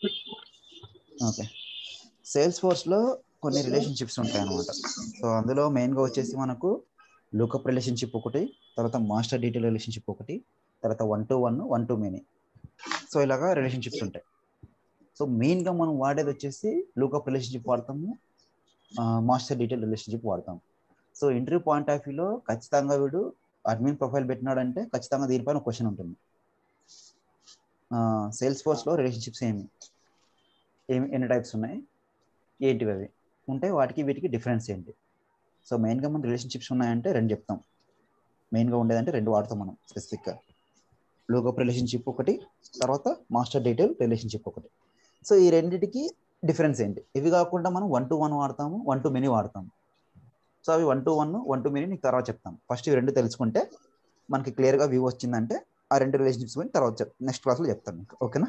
Okay sales ఫోర్స్లో కొన్ని relationships ఉంటాయి అనమాట సో అందులో మెయిన్గా వచ్చేసి మనకు లుకప్ రిలేషన్షిప్ ఒకటి తర్వాత మాస్టర్ డీటెయిల్ రిలేషన్షిప్ ఒకటి తర్వాత one to one one to many so ఇలాగా రిలేషన్షిప్స్ ఉంటాయి సో మెయిన్గా మనం వాడేది వచ్చేసి లూకప్ రిలేషన్షిప్ వాడతాము మాస్టర్ డీటెయిల్ రిలేషన్షిప్ వాడతాం సో ఇంటర్వ్యూ పాయింట్ ఆఫ్ వ్యూలో ఖచ్చితంగా వీడు అడ్మిన్ ప్రొఫైల్ పెట్టినాడంటే ఖచ్చితంగా దీనిపైన క్వశ్చన్ ఉంటుంది సేల్స్ ఫోర్స్లో రిలేషన్షిప్స్ ఏమి ఏమి ఎన్ని టైప్స్ ఉన్నాయి ఏంటివి అవి ఉంటే వాటికి వీటికి డిఫరెన్స్ ఏంటి సో మెయిన్గా మన రిలేషన్షిప్స్ ఉన్నాయంటే రెండు చెప్తాం మెయిన్గా ఉండేదంటే రెండు వాడతాం మనం స్పెసిఫిక్గా లోకప్ రిలేషన్షిప్ ఒకటి తర్వాత మాస్టర్ డీటెయిల్ రిలేషన్షిప్ ఒకటి సో ఈ రెండింటికి డిఫరెన్స్ ఏంటి ఇవి కాకుండా మనం వన్ టు వన్ వాడతాము వన్ టు మెనీ వాడతాము సో అవి one to one one to many నీకు తర్వాత చెప్తాను ఫస్ట్ ఇవి రెండు తెలుసుకుంటే మనకి క్లియర్గా వ్యూ వచ్చిందంటే ఆ రెండు రిలేషన్షిప్స్ గురించి తర్వాత చెప్ నెక్స్ట్ క్లాస్లో చెప్తాను మీకు ఓకేనా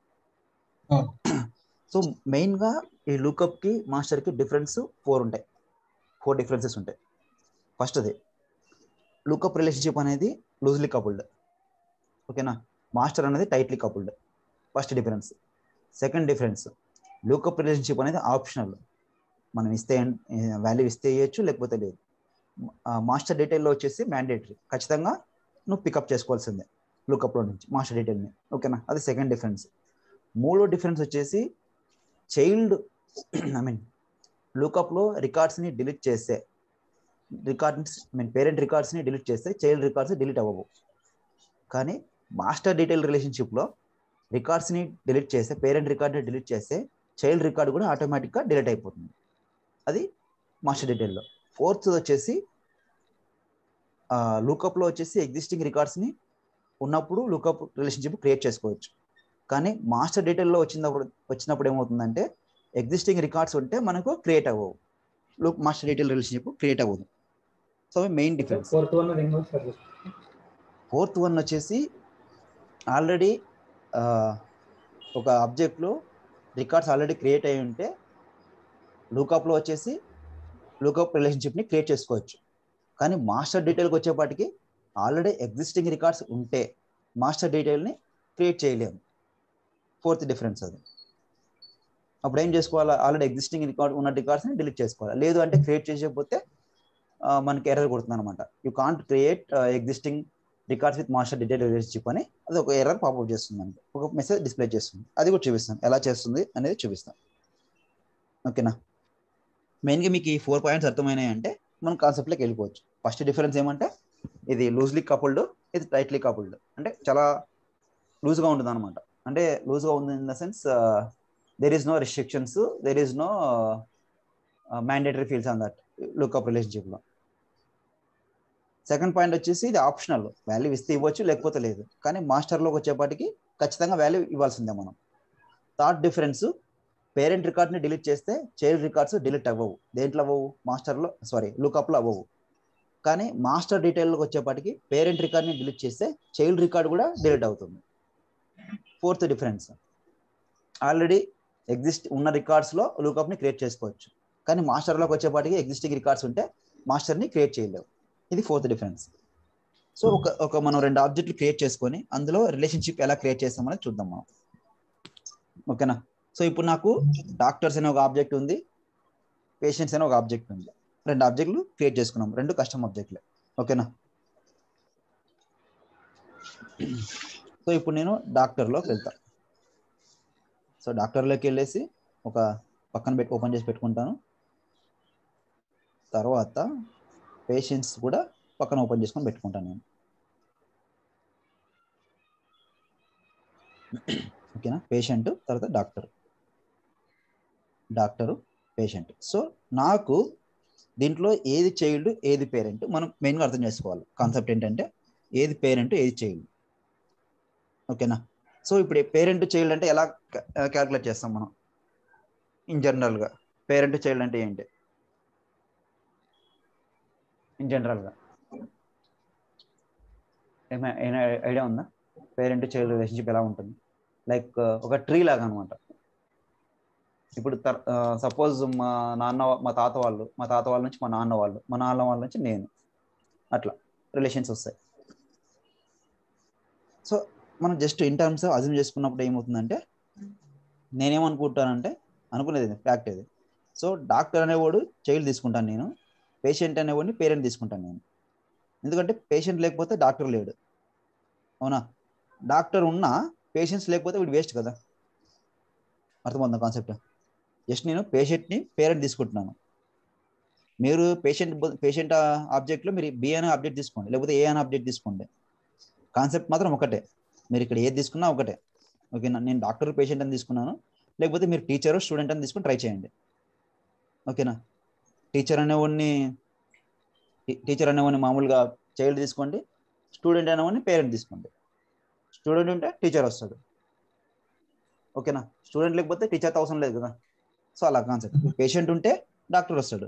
సో మెయిన్గా ఈ లుకప్కి మాస్టర్కి డిఫరెన్స్ ఫోర్ ఉంటాయి ఫోర్ డిఫరెన్సెస్ ఉంటాయి ఫస్ట్ అది లుకప్ రిలేషన్షిప్ అనేది లూజ్లీ కపుల్డ్ ఓకేనా మాస్టర్ అనేది tightly coupled first difference second difference lookup relationship అనేది ఆప్షనల్ మనం ఇస్తే వాల్యూ ఇస్తే ఇవ్వచ్చు లేకపోతే లేదు మాస్టర్ డీటెయిల్లో వచ్చేసి మ్యాండేటరీ ఖచ్చితంగా నువ్వు పికప్ చేసుకోవాల్సిందే లూకప్లో నుంచి మాస్టర్ డీటెయిల్ని ఓకేనా అది సెకండ్ డిఫరెన్స్ మూడో డిఫరెన్స్ వచ్చేసి చైల్డ్ ఐ మీన్ లూకప్లో రికార్డ్స్ని డిలీట్ చేస్తే రికార్డ్స్ ఐ మీన్ పేరెంట్ రికార్డ్స్ని డిలీట్ చేస్తే చైల్డ్ రికార్డ్స్ డిలీట్ అవ్వవు కానీ మాస్టర్ డీటెయిల్ రిలేషన్షిప్లో రికార్డ్స్ని డిలీట్ చేస్తే పేరెంట్ రికార్డ్ని డిలీట్ చేస్తే చైల్డ్ రికార్డ్ కూడా ఆటోమేటిక్గా డిలీట్ అయిపోతుంది అది మాస్టర్ డీటెయిల్లో ఫోర్త్ వచ్చేసి లూకప్లో వచ్చేసి ఎగ్జిస్టింగ్ రికార్డ్స్ని ఉన్నప్పుడు లూకప్ రిలేషన్షిప్ క్రియేట్ చేసుకోవచ్చు కానీ మాస్టర్ డీటెయిల్లో వచ్చినప్పుడు వచ్చినప్పుడు ఏమవుతుందంటే ఎగ్జిస్టింగ్ రికార్డ్స్ ఉంటే మనకు క్రియేట్ అవ్వవు look master detail relationship create అవ్వదు సో అవి main difference fourth one ring service fourth one వచ్చేసి ఆల్రెడీ ఒక ఆబ్జెక్ట్లో రికార్డ్స్ ఆల్రెడీ క్రియేట్ అయి ఉంటే లూకప్లో వచ్చేసి లూకప్ రిలేషన్షిప్ని క్రియేట్ చేసుకోవచ్చు కానీ మాస్టర్ డీటెయిల్కి వచ్చేపాటికి ఆల్రెడీ ఎగ్జిస్టింగ్ రికార్డ్స్ ఉంటే మాస్టర్ డీటెయిల్ని క్రియేట్ చేయలేము ఫోర్త్ డిఫరెన్స్ అది అప్పుడు ఏం చేసుకోవాలి ఆల్రెడీ ఎగ్జిస్టింగ్ రికార్డ్ ఉన్న రికార్డ్స్ని డిలీట్ చేసుకోవాలి లేదు అంటే క్రియేట్ చేసేకపోతే మనకి ఎర్రర్ కొడుతుంది అనమాట you can't create existing records with master detail relationship అని అది ఒక ఎర్రర్ పాపప్ చేస్తుంది అండి ఒక మెసేజ్ డిస్ప్లే చేస్తుంది అది కూడా చూపిస్తాను ఎలా చేస్తుంది అనేది చూపిస్తాను ఓకేనా మెయిన్గా మీకు ఈ ఫోర్ పాయింట్స్ అర్థమైనాయి అంటే మనం కాన్సెప్ట్లోకి వెళ్ళిపోవచ్చు ఫస్ట్ డిఫరెన్స్ ఏమంటే ఇది లూజ్లీ కపుల్డ్ ఇది టైట్లీ కపుల్డ్ అంటే చాలా లూజ్గా ఉంటుంది అనమాట అంటే లూజ్గా ఉంది in the sense there is no restrictions there is no mandatory fields on that lookup రిలేషన్షిప్లో సెకండ్ పాయింట్ వచ్చేసి ఇది ఆప్షనల్ వాల్యూ ఇస్తే ఇవ్వచ్చు లేకపోతే లేదు కానీ మాస్టర్లోకి వచ్చేపాటికి ఖచ్చితంగా వాల్యూ ఇవ్వాల్సిందే మనం థర్డ్ డిఫరెన్స్ పేరెంట్ రికార్డ్ని డిలీట్ చేస్తే చైల్డ్ రికార్డ్స్ డిలీట్ అవ్వవు దేంట్లో అవ్వవు మాస్టర్లో సారీ లుకప్లో అవ్వవు కానీ మాస్టర్ డీటెయిల్లోకి వచ్చేపాటికి పేరెంట్ రికార్డ్ని డిలీట్ చేస్తే చైల్డ్ రికార్డ్ కూడా డిలీట్ అవుతుంది ఫోర్త్ డిఫరెన్స్ ఆల్రెడీ ఎగ్జిస్ట్ ఉన్న రికార్డ్స్లో లూకప్ని క్రియేట్ చేసుకోవచ్చు కానీ మాస్టర్లోకి వచ్చేపాటికి ఎగ్జిస్టింగ్ రికార్డ్స్ ఉంటే మాస్టర్ని క్రియేట్ చేయలేవు ఇది ఫోర్త్ డిఫరెన్స్ సో ఒక ఒక మనం రెండు ఆబ్జెక్టులు క్రియేట్ చేసుకొని అందులో రిలేషన్షిప్ ఎలా క్రియేట్ చేస్తామనేది చూద్దాం మనం ఓకేనా సో ఇప్పుడు నాకు డాక్టర్స్ అనే ఒక ఆబ్జెక్ట్ ఉంది పేషెంట్స్ అనే ఒక ఆబ్జెక్ట్ ఉంది రెండు ఆబ్జెక్టులు క్రియేట్ చేసుకున్నాం రెండు కస్టమ్ ఆబ్జెక్ట్లే ఓకేనా సో ఇప్పుడు నేను డాక్టర్లోకి వెళ్తా సో డాక్టర్లోకి వెళ్ళేసి ఒక పక్కన పెట్టి ఓపెన్ చేసి పెట్టుకుంటాను తర్వాత పేషెంట్స్ కూడా పక్కన ఓపెన్ చేసుకొని పెట్టుకుంటాను నేను ఓకేనా పేషెంట్ తర్వాత డాక్టర్ డాక్టరు పేషెంట్ సో నాకు దీంట్లో ఏది చైల్డ్ ఏది పేరెంట్ మనం మెయిన్గా అర్థం చేసుకోవాలి కాన్సెప్ట్ ఏంటంటే ఏది పేరెంట్ ఏది చైల్డ్ ఓకేనా సో ఇప్పుడు పేరెంట్ చైల్డ్ అంటే ఎలా క్యాల్కులేట్ చేస్తాం మనం ఇన్ జనరల్గా పేరెంట్ చైల్డ్ అంటే ఏంటి ఇన్ జనరల్గా ఏమైనా ఐడియా ఉందా పేరెంట్ చైల్డ్ రిలేషన్షిప్ ఎలా ఉంటుంది లైక్ ఒక ట్రీ లాగా అనమాట ఇప్పుడు సపోజ్ మా నాన్న మా తాత వాళ్ళు మా తాత వాళ్ళ నుంచి మా నాన్న వాళ్ళు మా నాన్న వాళ్ళ నుంచి నేను అట్లా రిలేషన్స్ వస్తాయి సో మనం జస్ట్ ఇన్ టర్మ్స్ అజ్యూమ్ చేసుకున్నప్పుడు ఏమవుతుందంటే నేనేమనుకుంటానంటే అనుకునేది ఫ్యాక్ట్ ఇది సో డాక్టర్ అనేవాడు చైల్డ్ తీసుకుంటాను నేను పేషెంట్ అనేవాడిని పేరెంట్ తీసుకుంటాను నేను ఎందుకంటే పేషెంట్ లేకపోతే డాక్టర్ లేడు అవునా డాక్టర్ ఉన్నా పేషెంట్స్ లేకపోతే వీడు వేస్ట్ కదా అర్థమవుతుందా కాన్సెప్ట్ జస్ట్ నేను పేషెంట్ని పేరెంట్ తీసుకుంటున్నాను మీరు పేషెంట్ పేషెంట్ ఆబ్జెక్ట్లో మీరు బి అనే ఆబ్జెక్ట్ తీసుకోండి లేకపోతే ఏ అనే ఆబ్జెక్ట్ తీసుకోండి కాన్సెప్ట్ మాత్రం ఒకటే మీరు ఇక్కడ ఏది తీసుకున్నా ఒకటే ఓకేనా నేను డాక్టర్ పేషెంట్ అని తీసుకున్నాను లేకపోతే మీరు టీచర్ స్టూడెంట్ అని తీసుకుని ట్రై చేయండి ఓకేనా టీచర్ అనేవాడిని టీచర్ అనేవాడిని మామూలుగా చైల్డ్ తీసుకోండి స్టూడెంట్ అనేవాడిని పేరెంట్ తీసుకోండి స్టూడెంట్ ఉంటే టీచర్ వస్తాడు ఓకేనా స్టూడెంట్ లేకపోతే టీచర్ అవసరం లేదు కదా సో అలా కాన్సెప్ట్ పేషెంట్ ఉంటే డాక్టర్ వస్తాడు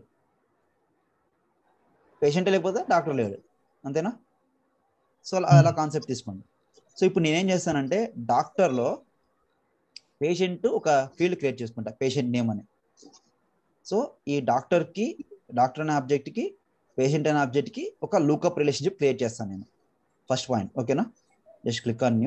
పేషెంట్ లేకపోతే డాక్టర్ లేడు అంతేనా సో అలా అలా కాన్సెప్ట్ తీసుకోండి సో ఇప్పుడు నేనేం చేస్తానంటే డాక్టర్లో పేషెంట్ ఒక ఫీల్డ్ క్రియేట్ చేసుకుంటా పేషెంట్ నేమ్ అని సో ఈ డాక్టర్కి డాక్టర్ అనే ఆబ్జెక్ట్కి పేషెంట్ అనే ఆబ్జెక్ట్కి ఒక లూకప్ రిలేషన్షిప్ క్రియేట్ చేస్తాను నేను ఫస్ట్ పాయింట్ ఓకేనా just click on new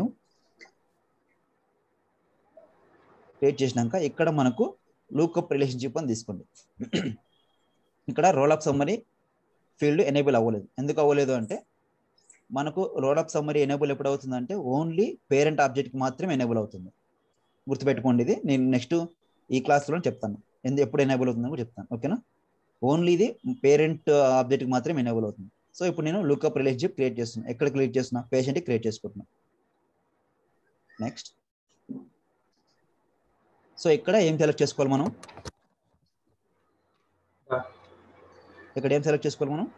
create చేసినాక ఇక్కడ మనకు లూకప్ రిలేషన్షిప్ అని తీసుకోండి ఇక్కడ roll up summary field enable అవ్వలేదు ఎందుకు అవ్వలేదు అంటే మనకు రోల్ అప్ సమ్మరీ ఎనేబుల్ ఎప్పుడు అవుతుందంటే ఓన్లీ పేరెంట్ ఆబ్జెక్ట్కి మాత్రమే ఎనేబుల్ అవుతుంది గుర్తుపెట్టుకోండి ఇది నేను నెక్స్ట్ ఈ క్లాస్లో చెప్తాను ఎందుకు ఎప్పుడు ఎనేబుల్ అవుతుందని కూడా చెప్తాను ఓకేనా ఓన్లీ ఇది పేరెంట్ ఆబ్జెక్ట్కి మాత్రమే ఎనేబుల్ అవుతుంది సో ఇప్పుడు నేను లుక్అప్ రిలేషన్షిప్ క్రియేట్ చేస్తున్నాను ఎక్కడ క్రియేట్ చేస్తున్నా పేషెంట్ క్రియేట్ చేసుకుంటున్నా నెక్స్ట్ సో ఇక్కడ ఏం సెలెక్ట్ చేసుకోవాలి మనం ఇక్కడ ఏం సెలెక్ట్ చేసుకోవాలి మనం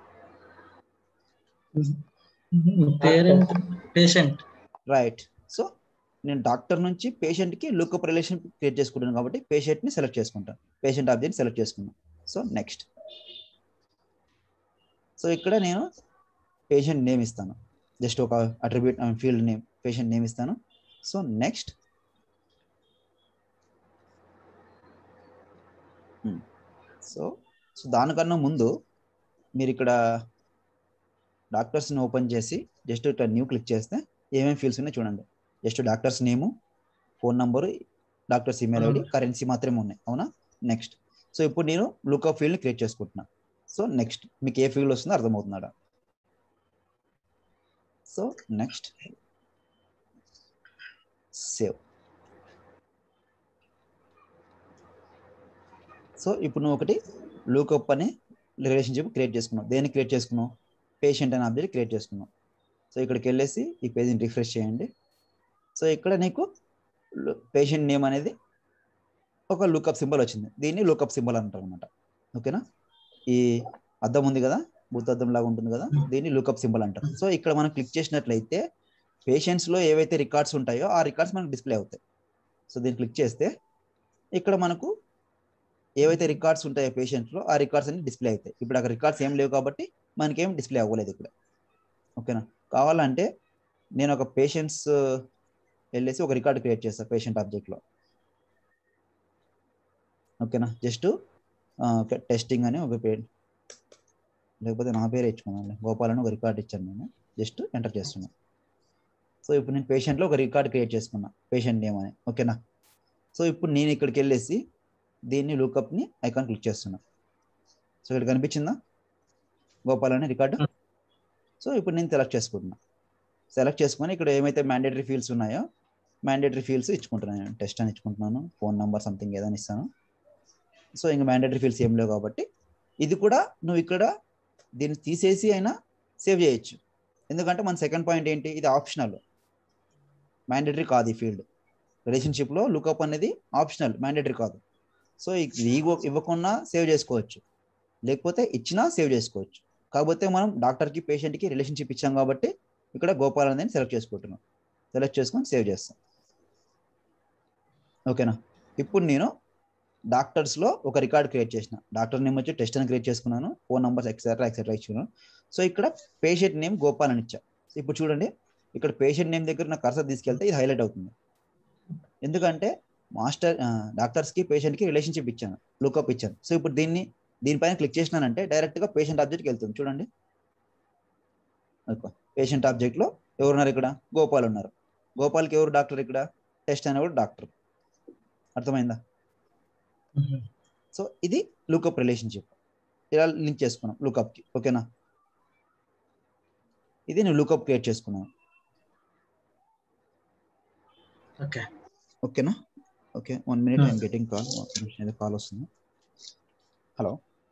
పేరెంట్ పేషెంట్ రైట్ సో నేను డాక్టర్ నుంచి పేషెంట్కి లుక్అప్ రిలేషన్ క్రియేట్ చేసుకుంటాను కాబట్టి పేషెంట్ని సెలెక్ట్ చేసుకుంటాను పేషెంట్ ఆబ్జెక్ట్ సెలెక్ట్ చేసుకున్నాను సో నెక్స్ట్ సో ఇక్కడ నేను పేషెంట్ నేమ్ ఇస్తాను జస్ట్ ఒక attribute field name patient name ఇస్తాను సో నెక్స్ట్ సో సో దానికన్నా ముందు మీరు ఇక్కడ డాక్టర్స్ని ఓపెన్ చేసి జస్ట్ ఇట్లా న్యూ క్లిక్ చేస్తే ఏమేమి ఫీల్డ్స్ ఉన్నాయో చూడండి just doctors name phone number doctors email ID currency మాత్రమే ఉన్నాయి అవునా నెక్స్ట్ సో ఇప్పుడు నేను లుక్అప్ ఫీల్డ్ని క్రియేట్ చేసుకుంటున్నా సో నెక్స్ట్ మీకు ఏ ఫీల్డ్ వస్తుందో అర్థమవుతున్నాడా సో నెక్స్ట్ సేవ్ సో ఇప్పుడు నువ్వు ఒకటి లూకప్ అనే రిలేషన్షిప్ క్రియేట్ చేసుకున్నావు దేన్ని క్రియేట్ చేసుకున్నావు పేషెంట్ అనే ఆబ్జెక్ట్ క్రియేట్ చేసుకున్నావు సో ఇక్కడికి వెళ్ళేసి ఈ పేజీని రిఫ్రెష్ చేయండి సో ఇక్కడ నీకు పేషెంట్ నేమ్ అనేది ఒక లుకప్ సింబల్ వచ్చింది దీన్ని లుకప్ సింబల్ అంటారు అనమాట ఓకేనా ఈ అద్దం ఉంది కదా బుద్ధ అద్దం లాగా ఉంటుంది కదా దీన్ని లుకప్ సింబల్ అంటారు సో ఇక్కడ మనం క్లిక్ చేసినట్లయితే పేషెంట్స్లో ఏవైతే రికార్డ్స్ ఉంటాయో ఆ రికార్డ్స్ మనకు డిస్ప్లే అవుతాయి సో దీన్ని క్లిక్ చేస్తే ఇక్కడ మనకు ఏవైతే రికార్డ్స్ ఉంటాయో పేషెంట్లో ఆ రికార్డ్స్ అన్ని డిస్ప్లే అవుతాయి ఇప్పుడు అక్కడ రికార్డ్స్ ఏం లేవు కాబట్టి మనకేం డిస్ప్లే అవ్వలేదు ఇక్కడ ఓకేనా కావాలంటే నేను ఒక పేషెంట్స్ వెళ్ళేసి ఒక రికార్డ్ క్రియేట్ చేస్తాను పేషెంట్ ఆబ్జెక్ట్లో ఓకేనా జస్ట్ టెస్టింగ్ అని ఒక పేరు లేకపోతే నా పేరే ఇచ్చుకున్నాను గోపాల్ అని ఒక రికార్డ్ ఇచ్చాను నేను జస్ట్ ఎంటర్ చేస్తున్నాను సో ఇప్పుడు నేను పేషెంట్లో ఒక రికార్డ్ క్రియేట్ చేసుకున్నా పేషెంట్ నేమ్ అని ఓకేనా సో ఇప్పుడు నేను ఇక్కడికి వెళ్ళేసి దీన్ని లూకప్ని ఐకాన్ క్లిక్ చేస్తున్నా సో ఇక్కడ కనిపించిందా గోపాల్ అనే రికార్డు సో ఇప్పుడు నేను సెలెక్ట్ చేసుకుంటున్నా సెలెక్ట్ చేసుకొని ఇక్కడ ఏమైతే మ్యాండేటరీ ఫీల్డ్స్ ఉన్నాయో మ్యాండేటరీ ఫీల్డ్స్ ఇచ్చుకుంటున్నాను నేను టెస్ట్ అని ఇచ్చుకుంటున్నాను ఫోన్ నెంబర్ సంథింగ్ ఏదైనా ఇస్తాను సో ఇంకా మ్యాండేటరీ ఫీల్డ్స్ ఏం లేవు కాబట్టి ఇది కూడా నువ్వు ఇక్కడ దీన్ని తీసేసి అయినా సేవ్ చేయొచ్చు ఎందుకంటే మన సెకండ్ పాయింట్ ఏంటి ఇది ఆప్షనల్ మ్యాండేటరీ కాదు ఈ ఫీల్డ్ రిలేషన్షిప్లో లుకప్ అనేది ఆప్షనల్ మ్యాండేటరీ కాదు సో ఇది ఇవ్వకుండా సేవ్ చేసుకోవచ్చు లేకపోతే ఇచ్చినా సేవ్ చేసుకోవచ్చు కాకపోతే మనం డాక్టర్కి పేషెంట్కి రిలేషన్షిప్ ఇచ్చాం కాబట్టి ఇక్కడ గోపాల్ అనేది సెలెక్ట్ చేసుకుంటున్నాం సెలెక్ట్ చేసుకొని సేవ్ చేస్తాం ఓకేనా ఇప్పుడు నేను డాక్టర్స్లో ఒక రికార్డ్ క్రియేట్ చేసిన డాక్టర్ నేమ్ వచ్చి టెస్ట్ అని క్రియేట్ చేసుకున్నాను ఫోన్ నెంబర్స్ ఎక్సెట్రా ఎక్సెట్రా ఇచ్చుకున్నాను సో ఇక్కడ పేషెంట్ నేమ్ గోపాల్ అని ఇచ్చా ఇప్పుడు చూడండి ఇక్కడ పేషెంట్ నేమ్ దగ్గర నా కర్సర్ తీసుకెళ్తే ఇది హైలైట్ అవుతుంది ఎందుకంటే మాస్టర్ డాక్టర్స్కి పేషెంట్కి రిలేషన్షిప్ ఇచ్చాను లుకప్ ఇచ్చాను సో ఇప్పుడు దీన్ని దీనిపైన క్లిక్ చేసినానంటే డైరెక్ట్గా పేషెంట్ ఆబ్జెక్ట్కి వెళ్తుంది చూడండి పేషెంట్ ఆబ్జెక్ట్లో ఎవరున్నారు ఇక్కడ గోపాల్ ఉన్నారు గోపాల్కి ఎవరు డాక్టర్ ఇక్కడ టెస్ట్ అనేవాడు డాక్టర్ అర్థమైందా సో ఇది లూకప్ రిలేషన్షిప్ ఇలా లింక్ చేసుకున్నాం లుకప్కి ఓకేనా ఇది నేను లూకప్ క్రియేట్ చేసుకున్నాను ఓకే ఓకేనా okay one minute Hmm. I'm getting call ఒక నిమిషం ఏదో కాల్ వస్తుంది హలో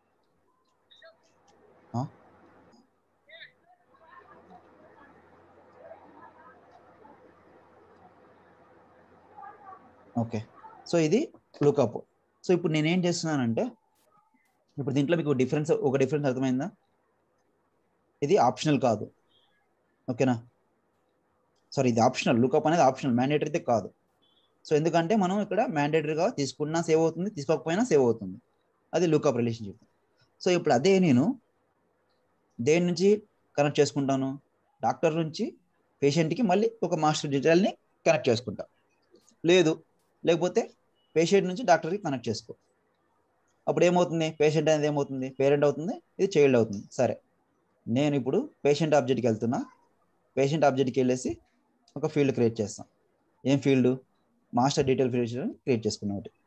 ఓకే సో ఇది లుకప్ సో ఇప్పుడు నేనేం చేస్తున్నానంటే ఇప్పుడు దీంట్లో మీకు డిఫరెన్స్ ఒక డిఫరెన్స్ అర్థమైందా ఇది ఆప్షనల్ కాదు ఓకేనా సారీ ఇది ఆప్షనల్ లుకప్ అనేది ఆప్షనల్ మ్యాండేటరీ అయితే కాదు సో ఎందుకంటే మనం ఇక్కడ మ్యాండేటరీగా తీసుకున్నా సేవ్ అవుతుంది తీసుకోకపోయినా సేవ్ అవుతుంది అది లుకప్ రిలేషన్షిప్ సో ఇప్పుడు అదే నేను దేని నుంచి కనెక్ట్ చేసుకుంటాను డాక్టర్ నుంచి పేషెంట్కి మళ్ళీ ఒక మాస్టర్ డీటెయిల్ని కనెక్ట్ చేసుకుంటా లేదు లేకపోతే పేషెంట్ నుంచి డాక్టర్కి కనెక్ట్ చేసుకో అప్పుడు ఏమవుతుంది పేషెంట్ అనేది ఏమవుతుంది పేరెంట్ అవుతుంది ఇది చైల్డ్ అవుతుంది సరే నేను ఇప్పుడు పేషెంట్ ఆబ్జెక్ట్కి వెళ్తున్నా పేషెంట్ ఆబ్జెక్ట్కి వెళ్ళేసి ఒక ఫీల్డ్ క్రియేట్ చేస్తాం ఏం field master detail field create చేసుకున్నాం ఒకటి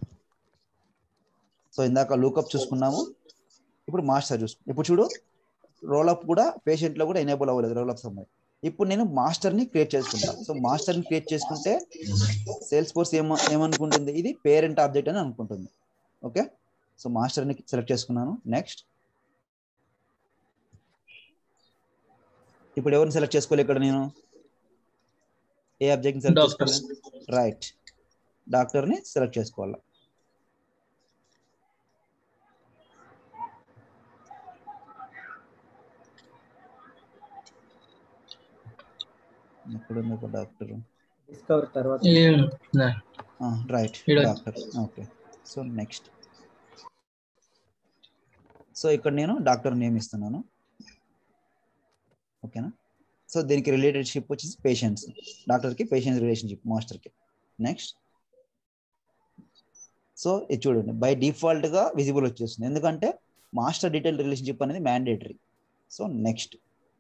సో ఇందాక లూకప్ చూసుకున్నాము ఇప్పుడు మాస్టర్ చూసుకున్నాం ఇప్పుడు చూడు రోలప్ కూడా పేషెంట్లో కూడా ఎనేబుల్ అవ్వలేదు రోలప్ సమయం ఇప్పుడు నేను మాస్టర్ని క్రియేట్ చేసుకుంటా సో మాస్టర్ని క్రియేట్ చేసుకుంటే సేల్స్ ఫోర్స్ ఏమ ఏమనుకుంటుంది ఇది పేరెంట్ ఆబ్జెక్ట్ అని అనుకుంటుంది ఓకే సో మాస్టర్ని సెలెక్ట్ చేసుకున్నాను నెక్స్ట్ ఇప్పుడు ఎవరిని సెలెక్ట్ చేసుకోవాలి ఇక్కడ నేను ఏ ఆబ్జెక్ట్ని సెలెక్ట్ డాక్టర్స్ చేసుకోవాలి రైట్ డాక్టర్ని సెలెక్ట్ చేసుకోవాలి ఎక్కడుంది ఒక డాక్టర్ డిస్కవర్ తర్వాత రైట్ ఈడ. Doctor okay so next so ఇక్కడ నేను డాక్టర్ నేమ్ ఇస్తున్నాను ఓకేనా సో దీనికి రిలేటెడ్షిప్ వచ్చేసి పేషెంట్స్ డాక్టర్కి పేషెంట్స్ రిలేషన్షిప్ మాస్టర్కి నెక్స్ట్ సో ఇది చూడండి బై డిఫాల్ట్గా విజిబుల్ వచ్చేస్తుంది ఎందుకంటే మాస్టర్ డీటెయిల్ రిలేషన్షిప్ అనేది mandatory so next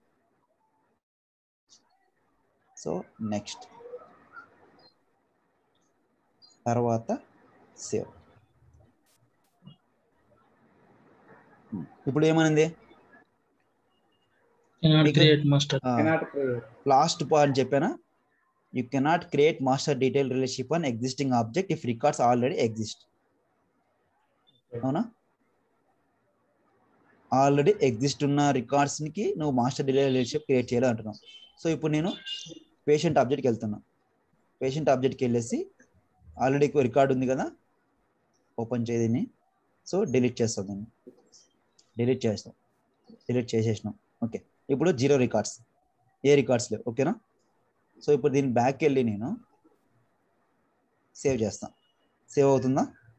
so next తర్వాత సేవ్ ఇప్పుడు ఏమనింది మీకు- create master cannot create last point చెప్పానా you cannot create master detail relationship on existing object if records already exist అవునా ఆల్రెడీ ఎగ్జిస్ట్ ఉన్న రికార్డ్స్ కి నువ్వు మాస్టర్ డీటెయిల్ రిలేషన్షిప్ క్రియేట్ చేయాలి అంటున్నావు సో ఇప్పుడు నేను పేషెంట్ ఆబ్జెక్ట్కి వెళ్తున్నా పేషెంట్ ఆబ్జెక్ట్కి వెళ్ళేసి ఆల్రెడీ రికార్డ్ ఉంది కదా ఓపెన్ చేయదని సో డిలీట్ చేస్తాం దాన్ని డిలీట్ చేస్తాం డిలీట్ చేసేసినాం ఓకే ఇప్పుడు జీరో రికార్డ్స్ ఏ రికార్డ్స్ లేవు ఓకేనా సో ఇప్పుడు దీని బ్యాక్ వెళ్ళి నేను సేవ్ చేస్తాను సేవ్ అవుతుందా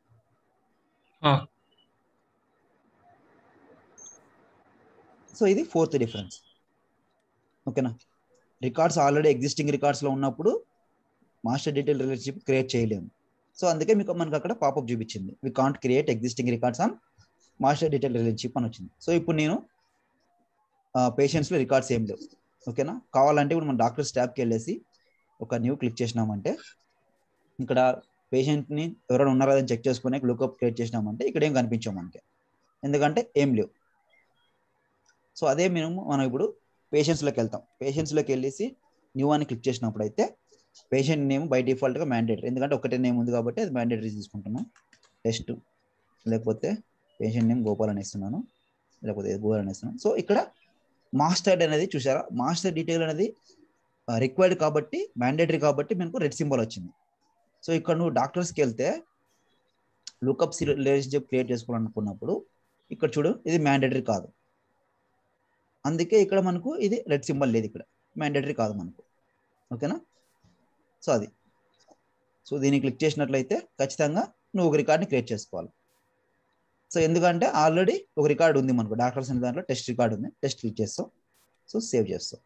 సో ఇది ఫోర్త్ డిఫరెన్స్ ఓకేనా రికార్డ్స్ ఆల్రెడీ ఎగ్జిస్టింగ్ రికార్డ్స్లో ఉన్నప్పుడు మాస్టర్ డీటెయిల్ రిలేషన్షిప్ క్రియేట్ చేయలేము సో అందుకే మీకు మనకు అక్కడ పాపప్ చూపించింది we can't create existing records on master detail relationship అని వచ్చింది సో ఇప్పుడు నేను పేషెంట్స్లో రికార్డ్స్ ఏం లేవు ఓకేనా కావాలంటే ఇప్పుడు మన డాక్టర్ స్టాఫ్కి వెళ్ళేసి ఒక న్యూ క్లిక్ చేసినామంటే ఇక్కడ పేషెంట్ని ఎవరైనా ఉన్నారా అని చెక్ చేసుకునే లుకప్ క్రియేట్ చేసినామంటే ఇక్కడ ఏం కనిపించాం మనకి ఎందుకంటే ఏం లేవు సో అదే మేము మనం ఇప్పుడు పేషెంట్స్లోకి వెళ్తాం పేషెంట్స్లోకి వెళ్ళేసి న్యూ అని క్లిక్ చేసినప్పుడు అయితే పేషెంట్ నేమ్ బై డిఫాల్ట్గా మ్యాండేటరీ ఎందుకంటే ఒకటే నేమ్ ఉంది కాబట్టి అది మ్యాండేటరీ తీసుకుంటున్నాం టెస్ట్ లేకపోతే పేషెంట్ నేమ్ గోపాల్ అని ఇస్తున్నాను లేకపోతే గోపాల్ అని ఇస్తున్నాను సో ఇక్కడ మాస్టర్డ్ అనేది చూసారా మాస్టర్ డీటెయిల్ అనేది రిక్వైర్డ్ కాబట్టి మ్యాండేటరీ కాబట్టి మనకు రెడ్ సింబల్ వచ్చింది సో ఇక్కడ నువ్వు డాక్టర్స్కి వెళ్తే లుకప్ రిలేషన్షిప్ క్రియేట్ చేసుకోవాలనుకున్నప్పుడు ఇక్కడ చూడు ఇది మ్యాండేటరీ కాదు అందుకే ఇక్కడ మనకు ఇది రెడ్ సింబల్ లేదు ఇక్కడ మ్యాండేటరీ కాదు మనకు ఓకేనా సో అది సో దీన్ని క్లిక్ చేసినట్లయితే ఖచ్చితంగా నువ్వు ఒక రికార్డ్ని క్రియేట్ చేసుకోవాలి సో ఎందుకంటే ఆల్రెడీ ఒక రికార్డ్ ఉంది మనకు డాక్టర్స్ అనే దాంట్లో టెస్ట్ రికార్డ్ ఉంది టెస్ట్ క్లిక్ చేస్తావు సో సేవ్ చేస్తావు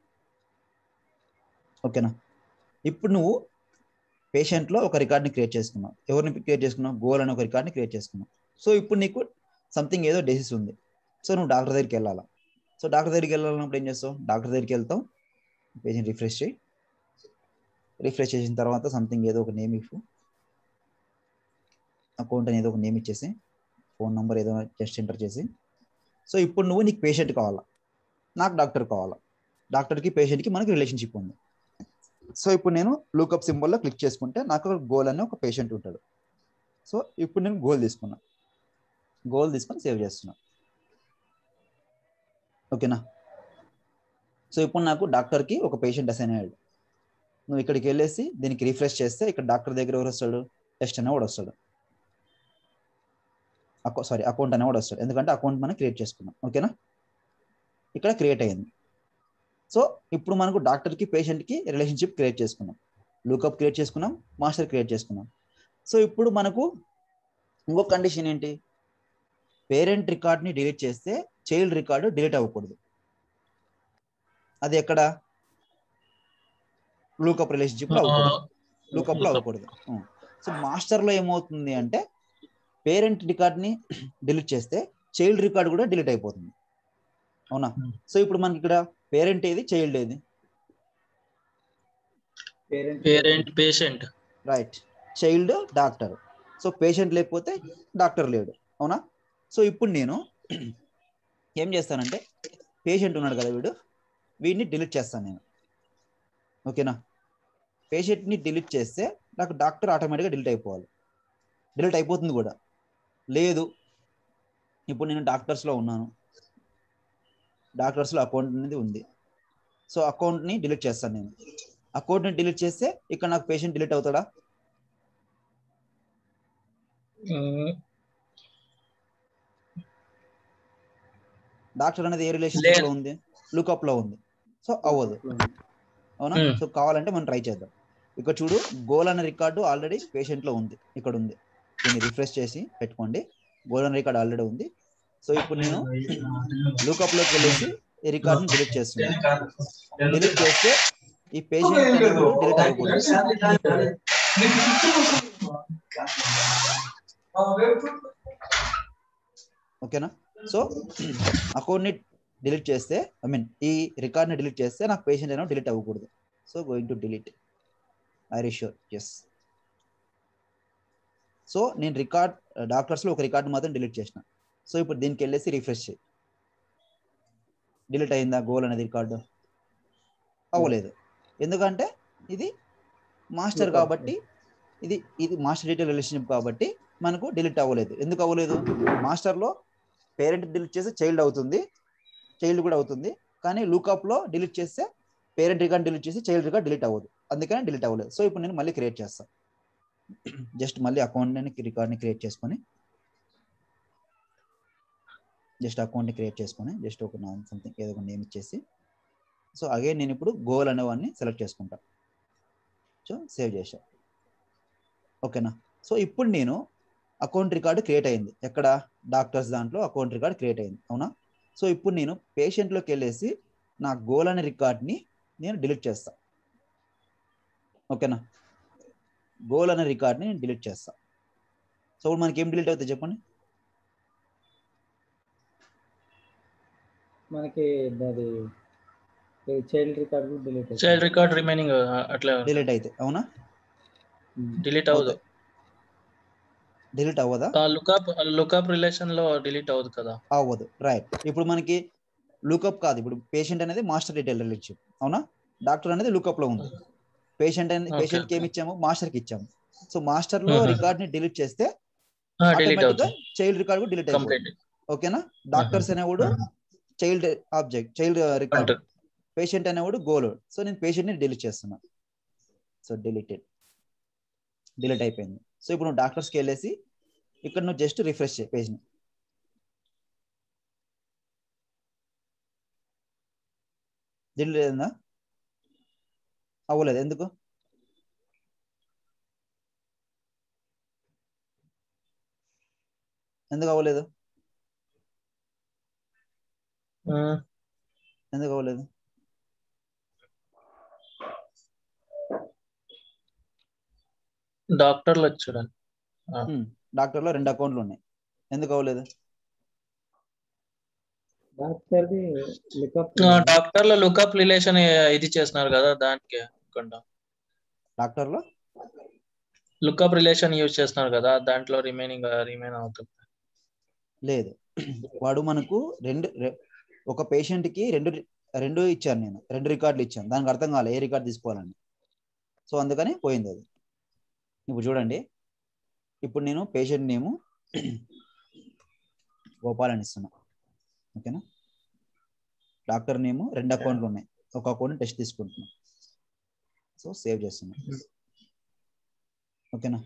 ఓకేనా ఇప్పుడు నువ్వు పేషెంట్లో ఒక రికార్డ్ని క్రియేట్ చేసుకున్నావు ఎవరిని క్రియేట్ చేసుకున్నావు గోల్ అనే ఒక రికార్డ్ని క్రియేట్ చేసుకున్నావు సో ఇప్పుడు నీకు సంథింగ్ ఏదో డెసిస్ ఉంది సో నువ్వు డాక్టర్ దగ్గరికి వెళ్ళాలా సో డాక్టర్ దగ్గరికి వెళ్ళాలన్నప్పుడు ఏం చేస్తావు డాక్టర్ దగ్గరికి వెళ్తావు పేషెంట్ రిఫ్రెష్ చేయి రిఫ్రెష్ చేసిన తర్వాత సంథింగ్ ఏదో ఒక నేమ్ ఇఫ్ అకౌంట్ అని ఏదో ఒక నేమ్ ఇచ్చేసి ఫోన్ నెంబర్ ఏదో జస్ట్ ఎంటర్ చేసి సో ఇప్పుడు నువ్వు నీకు పేషెంట్ కావాలా నాకు డాక్టర్ కావాలా డాక్టర్కి పేషెంట్కి మనకి రిలేషన్షిప్ ఉంది సో ఇప్పుడు నేను లూకప్ సింబల్లో క్లిక్ చేసుకుంటే నాకు గోల్ అనే ఒక పేషెంట్ ఉంటాడు సో ఇప్పుడు నేను గోల్ తీసుకున్నా గోల్ తీసుకొని సేవ్ చేస్తున్నా ఓకేనా సో ఇప్పుడు నాకు డాక్టర్కి ఒక పేషెంట్ అసైన్ అయ్యాడు నువ్వు ఇక్కడికి వెళ్ళేసి దీనికి రిఫ్రెష్ చేస్తే ఇక్కడ డాక్టర్ దగ్గర ఎవరు వస్తాడు టెస్ట్ అనేవాడు వస్తాడు అకౌ సారీ అకౌంట్ అనేవాడు వస్తాడు ఎందుకంటే అకౌంట్ మనం క్రియేట్ చేసుకున్నాం ఓకేనా ఇక్కడ క్రియేట్ అయ్యింది సో ఇప్పుడు మనకు డాక్టర్కి పేషెంట్కి రిలేషన్షిప్ క్రియేట్ చేసుకున్నాం లూకప్ క్రియేట్ చేసుకున్నాం మాస్టర్ క్రియేట్ చేసుకున్నాం సో ఇప్పుడు మనకు ఇంకో కండిషన్ ఏంటి పేరెంట్ రికార్డ్ని డిలీట్ చేస్తే చైల్డ్ రికార్డు డిలీట్ అవ్వకూడదు అది ఎక్కడ లూకప్ రిలేషన్షిప్ లో అవ్వకూడదు లూకప్ లో అవ్వకూడదు సో మాస్టర్ లో ఏమవుతుంది అంటే పేరెంట్ రికార్డ్ ని డిలీట్ చేస్తే చైల్డ్ రికార్డ్ కూడా డిలీట్ అయిపోతుంది అవునా Hmm. సో ఇప్పుడు మనకి ఇక్కడ పేరెంట్ ఏది చైల్డ్ ఏది parent parent patient right child doctor so patient లేకపోతే డాక్టర్ లేడు అవునా సో ఇప్పుడు నేను ఏం చేస్తానంటే పేషెంట్ ఉన్నాడు కదా వీడు వీడిని డిలీట్ చేస్తాను నేను ఓకేనా పేషెంట్ని డిలీట్ చేస్తే నాకు డాక్టర్ ఆటోమేటిక్గా డిలీట్ అయిపోవాలి డిలీట్ అయిపోతుంది కూడా లేదు ఇప్పుడు నేను డాక్టర్స్లో ఉన్నాను డాక్టర్స్లో అకౌంట్ అనేది ఉంది సో అకౌంట్ని డిలీట్ చేస్తాను నేను అకౌంట్ని డిలీట్ చేస్తే ఇక్కడ నాకు పేషెంట్ డిలీట్ అవుతాడా డాక్టర్ అనేది ఏ రిలేషన్షిప్ లో ఉంది లుకప్ లో ఉంది సో అవ్వదు అవునా Hmm. సో కావాలంటే మనం ట్రై చేద్దాం ఇక్కడ చూడు గోల్ అనే రికార్డు ఆల్రెడీ పేషెంట్ లో ఉంది ఇక్కడ ఉంది దీన్ని రిఫ్రెష్ చేసి పెట్టుకోండి గోల్ అనే రికార్డు ఆల్రెడీ ఉంది సో ఇప్పుడు నేను లూకప్ లోకి వెళ్ళేసి ఈ రికార్డ్ ని డిలీట్ చేస్తున్నాను డిలీట్ చేస్తే ఈ పేషెంట్ డిలీట్ అయిపోతుంది ఓకేనా సో అకౌంట్ ని డిలీట్ చేస్తే ఐ మీన్ ఈ రికార్డ్ ని డిలీట్ చేస్తే నాకు పేషెంట్ అయినా డిలీట్ అవ్వకూడదు so going to delete I reassure yes so నేను రికార్డ్ డాక్టర్స్ లో ఒక రికార్డ్ మాత్రం డిలీట్ చేసిన సో ఇప్పుడు దీనికి వెళ్ళేసి రిఫ్రెష్ చేయి డిలీట్ అయిందా గోల్ అనేది రికార్డు అవ్వలేదు ఎందుకంటే ఇది మాస్టర్ Lookup. కాబట్టి ఇది ఇది మాస్టర్ డీటెయిల్ రిలేషన్షిప్ కాబట్టి మనకు డిలీట్ అవ్వలేదు ఎందుకు అవ్వలేదు మాస్టర్లో పేరెంట్ డిలీట్ చేస్తే చైల్డ్ అవుతుంది చైల్డ్ కూడా అవుతుంది కానీ లూకప్ లో డిలీట్ చేస్తే పేరెంట్ రికార్డ్ డిలీట్ చేసి చైల్డ్ రికార్డ్ డిలీట్ అవ్వదు అందుకని డిలీట్ అవ్వలేదు సో ఇప్పుడు నేను మళ్ళీ క్రియేట్ చేస్తాను జస్ట్ మళ్ళీ అకౌంట్ రికార్డ్ని క్రియేట్ చేసుకొని జస్ట్ అకౌంట్ని క్రియేట్ చేసుకొని జస్ట్ ఒక సంథింగ్ ఏదో ఒక నేమ్ ఇచ్చేసి సో అగైన్ నేను ఇప్పుడు గోల్ అనేవాడిని సెలెక్ట్ చేసుకుంటా సో సేవ్ చేసా ఓకేనా సో ఇప్పుడు నేను అకౌంట్ రికార్డు క్రియేట్ అయింది ఎక్కడ డాక్టర్స్ దాంట్లో అకౌంట్ రికార్డ్ క్రియేట్ అయింది అవునా సో ఇప్పుడు నేను పేషెంట్లోకి వెళ్ళేసి నా గోల్ అనే రికార్డ్ని నేను డిలీట్ చేస్తా ఓకేనా గోల్ అనే రికార్డ్ని నేను డిలీట్ చేస్తా సో ఇప్పుడు మనకి ఏం డిలీట్ అవుతుంది చెప్పండి మనకి అది చైల్డ్ రికార్డ్ కూడా డిలీట్ చైల్డ్ రికార్డ్ రిమైనింగ్ అట్లా డిలీట్ అయితే అవునా డిలీట్ అవ్వదు డిలీట్ అవ్వదా లుకప్ లుకప్ రిలేషన్ లో డిలీట్ అవ్వదు కదా అవ్వదు రైట్ ఇప్పుడు మనకి లూకప్ కాదు ఇప్పుడు పేషెంట్ అనేది మాస్టర్ డీటెయిల్ రిలేషన్షిప్ అవునా డాక్టర్ అనేది లూకప్ లో ఉంది పేషెంట్ అనేది Okay, పేషెంట్ కి ఏమి ఇచ్చాము మాస్టర్ కి ఇచ్చాము సో మాస్టర్ లో Mhm. రికార్డ్ ని డిలీట్ చేస్తే డిలీట్ అవుతుంది చైల్డ్ రికార్డ్ కూడా డిలీట్ అయిపోతుంది కంప్లీట్ ఓకేనా డాక్టర్స్ అనేవాడు child object child record patient అనేవాడు గోల్ సో నేను పేషెంట్ ని డిలీట్ చేస్తున్నా సో డిలీటెడ్ డిలీట్ అయిపోయింది సో ఇప్పుడు నువ్వు డాక్టర్స్కి వెళ్ళేసి ఇక్కడ నువ్వు జస్ట్ రిఫ్రెష్ చేయి పేజ్ని డిలీట్ అయిందా అవ్వలేదు ఎందుకు ఎందుకు అవ్వలేదు ఎందుకు అవ్వలేదు డాక్టర్లు వచ్చి చూడండి డాక్టర్లో రెండు అకౌంట్లు ఉన్నాయి ఎందుకు అవ్వలేదు డాక్టర్ది లుకప్ డాక్టర్ల లుకప్ రిలేషన్ ఇది చేస్తున్నారు కదా దానికి అనుకుంటా డాక్టర్లో లుక్అప్ రిలేషన్ యూజ్ చేస్తున్నారు కదా దాంట్లో రిమైనింగ్ రిమైన్ అవుతుంది లేదు వాడు మనకు రెండు రె- ఒక పేషెంట్ కి రెండు రెండు ఇచ్చాను నేను రెండు రికార్డులు ఇచ్చాను దానికి అర్థం కాలే ఏ రికార్డ్ తీసుకోవాలని సో అందుకని పోయింది అది ఇప్పుడు చూడండి ఇప్పుడు నేను పేషెంట్ నేము గోపాల్ అని ఇస్తున్నా ఓకేనా డాక్టర్ నేము రెండు అకౌంట్లు ఉన్నాయి ఒక అకౌంట్ టెస్ట్ తీసుకుంటున్నా సో సేవ్ చేస్తున్నా ఓకేనా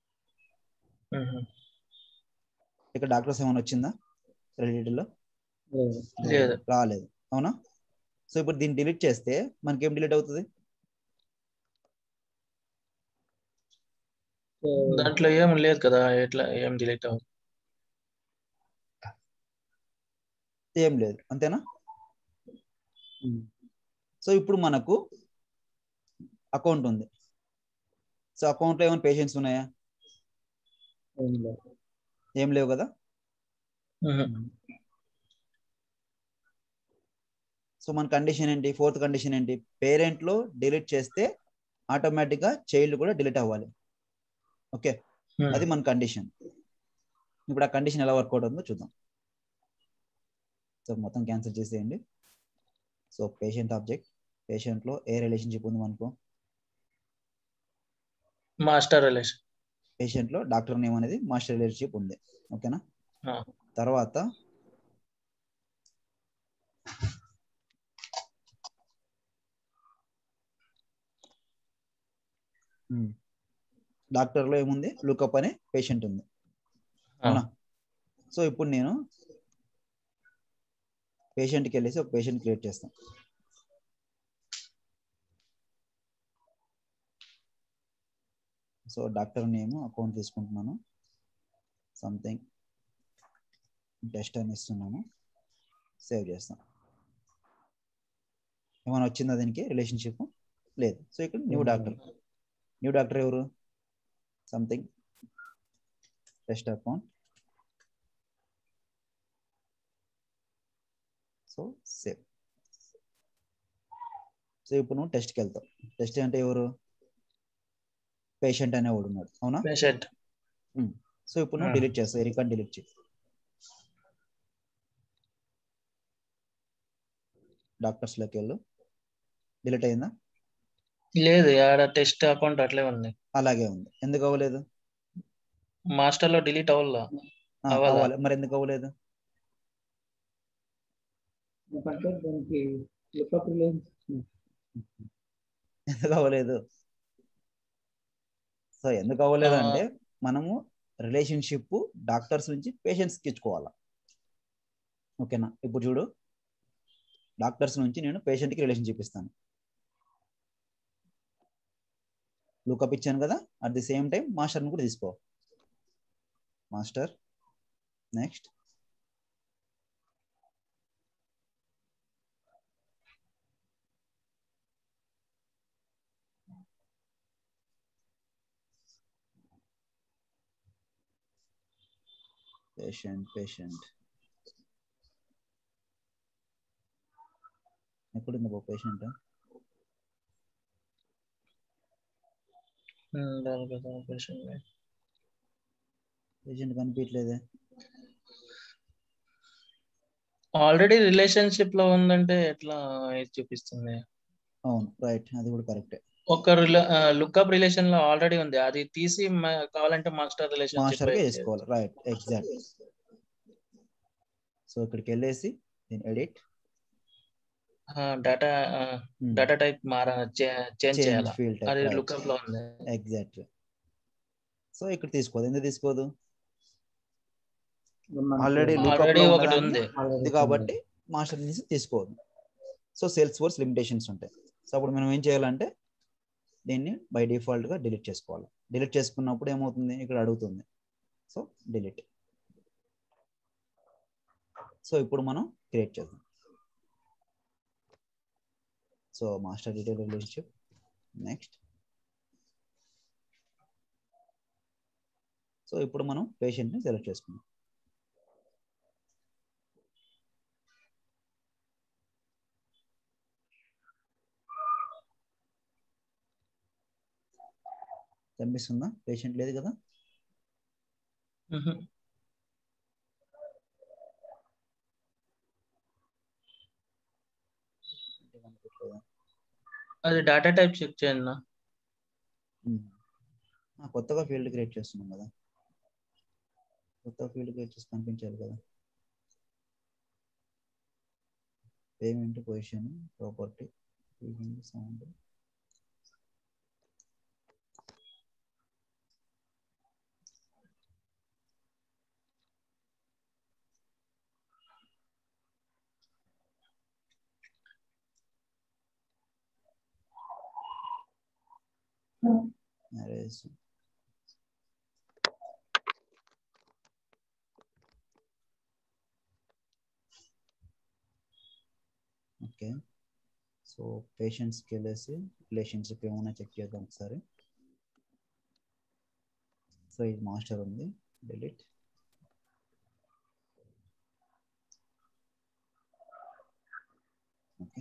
ఇక్కడ డాక్టర్స్ ఏమైనా వచ్చిందా రెడీలో లేదు లేదు రాలేదు అవునా సో ఇప్పుడు దీన్ని డిలీట్ చేస్తే మనకి ఏం డిలీట్ అవుతుంది సో దాంట్లో ఏం లేదు కదా ఎట్లా ఏం డిలీట్ అవ్వదు ఏం లేదు అంతేనా ఉమ్, సో ఇప్పుడు మనకు అకౌంట్ ఉంది సో అకౌంట్లో ఏమైనా పేషెంట్స్ ఉన్నాయా ఏం లేదు ఏం లేవు కదా సో మన కండిషన్ ఏంటి ఫోర్త్ కండిషన్ ఏంటి పేరెంట్లో డిలీట్ చేస్తే ఆటోమేటిక్గా చైల్డ్ కూడా డిలీట్ అవ్వాలి ఓకే అది మన కండిషన్ ఇప్పుడు ఆ కండిషన్ ఎలా వర్కౌట్ అవుతుందో చూద్దాం సో మొత్తం క్యాన్సిల్ చేసేయండి సో పేషెంట్ ఆబ్జెక్ట్ పేషెంట్లో ఏ రిలేషన్షిప్ ఉంది మనకు మాస్టర్ రిలేషన్ పేషెంట్లో డాక్టర్ నేమ్ అనేది మాస్టర్ రిలేషన్షిప్ ఉంది ఓకేనా ఆ. తర్వాత ఉమ్. డాక్టర్లో ఏముంది లుకప్ అనే పేషెంట్ ఉంది అవునా సో ఇప్పుడు నేను పేషెంట్కి వెళ్ళేసి ఒక పేషెంట్ క్రియేట్ చేస్తాను సో డాక్టర్ నేమ్ అకౌంట్ తీసుకుంటున్నాను సంథింగ్ టెస్ట్ అని ఇస్తున్నాను సేవ్ చేస్తాం ఏమైనా వచ్చిందా దీనికి రిలేషన్షిప్ లేదు సో ఇక్కడ న్యూ డాక్టర్ న్యూ డాక్టర్ ఎవరు something test account so save so ఇప్పుడు నువ్వు టెస్ట్కి వెళ్తావు టెస్ట్ అంటే ఎవరు పేషెంట్ అనేవాడు ఉన్నాడు అవునా పేషెంట్ సో ఇప్పుడు నువ్వు Hmm. డిలీట్ చేస్తావు ఈ రికార్డ్ డిలీట్ చేయి డాక్టర్స్లోకి వెళ్ళు డిలీట్ అయిందా లేదు ఆడ టెస్ట్ అకౌంట్ అట్లే ఉంది అలాగే ఉంది ఎందుకు అవ్వలేదు మాస్టర్ లో డిలీట్ అవ్వాల ఆ, అవ్వదా? అవ్వాలి మరి ఎందుకు అవ్వలేదు ఎందుకంటే దానికి లుకప్ రిలేషన్ ఎందుకు అవ్వలేదు సో ఎందుకు అవ్వలేదు ఆ. అంటే మనము రిలేషన్షిప్ డాక్టర్స్ నుంచి పేషెంట్స్కి ఇచ్చుకోవాలి ఓకేనా ఇప్పుడు చూడు డాక్టర్స్ నుంచి నేను పేషెంట్కి రిలేషన్షిప్ ఇస్తాను లుకప్ ఇచ్చాను కదా అట్ ది సేమ్ టైం మాస్టర్ని కూడా తీసుకో మాస్టర్ నెక్స్ట్ పేషెంట్ పేషెంట్ ఎక్కడుంది బాబు పేషెంట్ పేషెంట్ పేషెంట్ కనిపించలేదే ఆల్రెడీ రిలేషన్షిప్ లో ఉందంటే ఎట్లా ఇది చూపిస్తుంది అవును రైట్ అది కూడా కరెక్టే ఒక లుక్అప్ రిలేషన్ లో ఆల్రెడీ ఉంది అది తీసి మ- కావాలంటే మాస్టర్ రిలేషన్ మాస్టర్గా వేసుకోవాలి రైట్ ఎగ్జాక్ట్ సో ఇక్కడికి వెళ్ళేసి నేను ఎడిట్ డేటా డేటా టైప్ మారా చేంజ్ చేయాలా ఫీల్డ్ అది టైప్ లుక్అప్ లో ఉంది ఎగ్జాక్ట్లీ సో ఇక్కడ తీసుకోదు ఎందుకు తీసుకోదు మనకి ఆల్రెడీ lookup ఆల్రెడీ లో ఒకటి ఉన్నదాన్ని ఉంది already ఉంది కాబట్టి మాస్టర్ నుంచి తీసుకోదు సో సేల్స్ ఫోర్స్ లిమిటేషన్స్ ఉంటాయి సో అప్పుడు మనం ఏం చేయాలంటే దీన్ని బై డిఫాల్ట్ గా డిలీట్ చేసుకోవాలి డిలీట్ చేసుకున్నప్పుడు ఏమవుతుంది ఇక్కడ అడుగుతుంది సో డిలీట్ సో ఇప్పుడు మనం క్రియేట్ చేద్దాం so master detail relationship next so ఇప్పుడు మనం పేషెంట్ని సెలెక్ట్ చేసుకున్నాం కనిపిస్తుందా పేషెంట్ లేదు కదా మ్హూ. కనిపించలేదా? అది డేటా టైప్ చెక్ చేయండి నా ఉమ్. ఆ, కొత్తగా ఫీల్డ్ క్రియేట్ చేస్తున్నాం కదా కొత్త ఫీల్డ్ క్రియేట్ చేసి కనిపించాలి కదా payment position property sound arrays okay so పేషెంట్స్కి వెళ్ళేసి రిలేషన్షిప్ ఏమైనా చెక్ చేద్దాం ఒకసారి సో ఇది మాస్టర్ ఉంది డిలీట్ ఓకే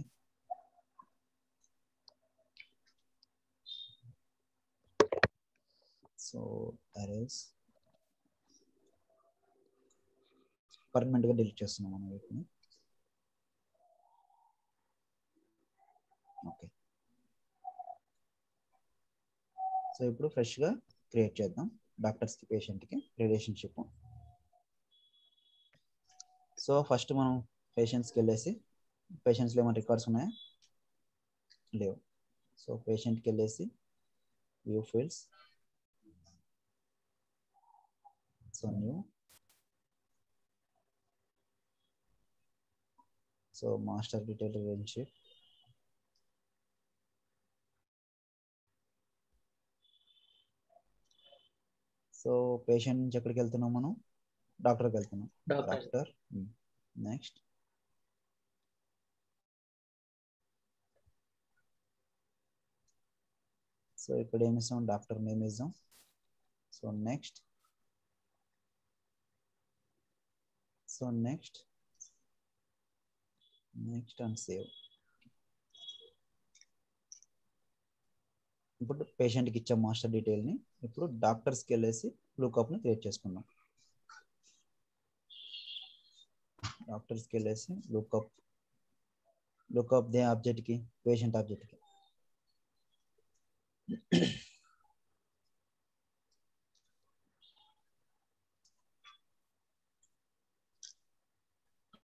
సో అరేస్ పర్మనెంట్గా డిలీట్ చేస్తున్నాం మనం వీటిని ఓకే సో ఇప్పుడు ఫ్రెష్గా క్రియేట్ చేద్దాం డాక్టర్స్కి పేషెంట్కి రిలేషన్షిప్ సో ఫస్ట్ మనం పేషెంట్స్కి వెళ్ళేసి పేషెంట్స్లో ఏమైనా రికార్డ్స్ ఉన్నాయా లేవు సో పేషెంట్కి వెళ్ళేసి view fields so new so master detail relationship so patient నుంచి ఎక్కడికి వెళ్తున్నాం మనం డాక్టర్కి వెళ్తున్నాం డాక్టర్ డాక్టర్ నెక్స్ట్ సో ఇక్కడ ఏమి ఇస్తాం డాక్టర్ నేమ్ ఇద్దాం so next so next next and save ఇప్పుడు పేషెంట్కి ఇచ్చే మాస్టర్ డీటెయిల్ని ఇప్పుడు డాక్టర్స్కి వెళ్ళేసి లుకప్ని క్రియేట్ చేసుకుందాం డాక్టర్స్కి వెళ్ళేసి లుకప్ లుకప్ దే ఆబ్జెక్ట్కి పేషెంట్ ఆబ్జెక్ట్కి